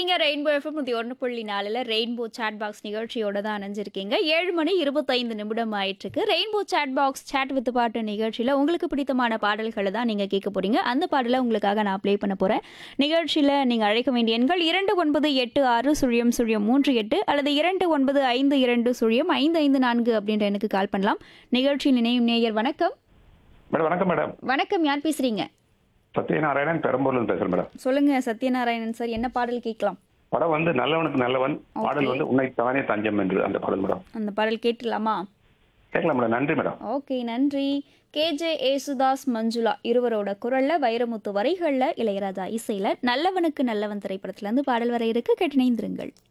இருக்கீங்க rainbow FM நூற்றி ஒன்று புள்ளி நாலில் ரெயின்போ சேட் பாக்ஸ் நிகழ்ச்சியோட தான் அணைஞ்சிருக்கீங்க ஏழு மணி இருபத்தைந்து நிமிடம் ஆயிட்டுருக்கு rainbow chat box chat with பாட்டு நிகழ்ச்சியில் உங்களுக்கு பிடித்தமான பாடல்களை தான் நீங்கள் கேட்க போறீங்க அந்த பாடலை உங்களுக்காக நான் ப்ளே பண்ண போகிறேன் நிகழ்ச்சியில் நீங்கள் அழைக்க வேண்டிய எண்கள் இரண்டு ஒன்பது எட்டு ஆறு சுழியம் சுழியம் மூன்று எட்டு அல்லது இரண்டு ஒன்பது ஐந்து இரண்டு சுழியம் ஐந்து ஐந்து நான்கு அப்படின்ற எனக்கு கால் பண்ணலாம் நிகழ்ச்சியில் நினையும் நேயர் வணக்கம் மேடம் வணக்கம் மேடம் வணக்கம் யார் பேசுறீங்க சத்யநாராயணன் பெரம்பூர்ல பேசுறேன் மேடம் சொல்லுங்க சத்யநாராயணன் சார் என்ன பாடல் கேட்கலாம் படம் வந்து நல்லவனுக்கு நல்லவன் பாடல் வந்து உன்னை தானே தஞ்சம் என்று அந்த பாடல் மேடம் அந்த பாடல் கேட்டுடலாமா கேட்கலாம் மேடம் நன்றி மேடம் ஓகே நன்றி கேஜே ஏசுதாஸ் மஞ்சுளா இருவரோட குரல்ல வைரமுத்து வரிகள்ல இளையராஜா இசையில நல்லவனுக்கு நல்லவன் திரைப்படத்துல இருந்து பாடல் வர இருக்கு கேட்டு இணைந்திருங்கள்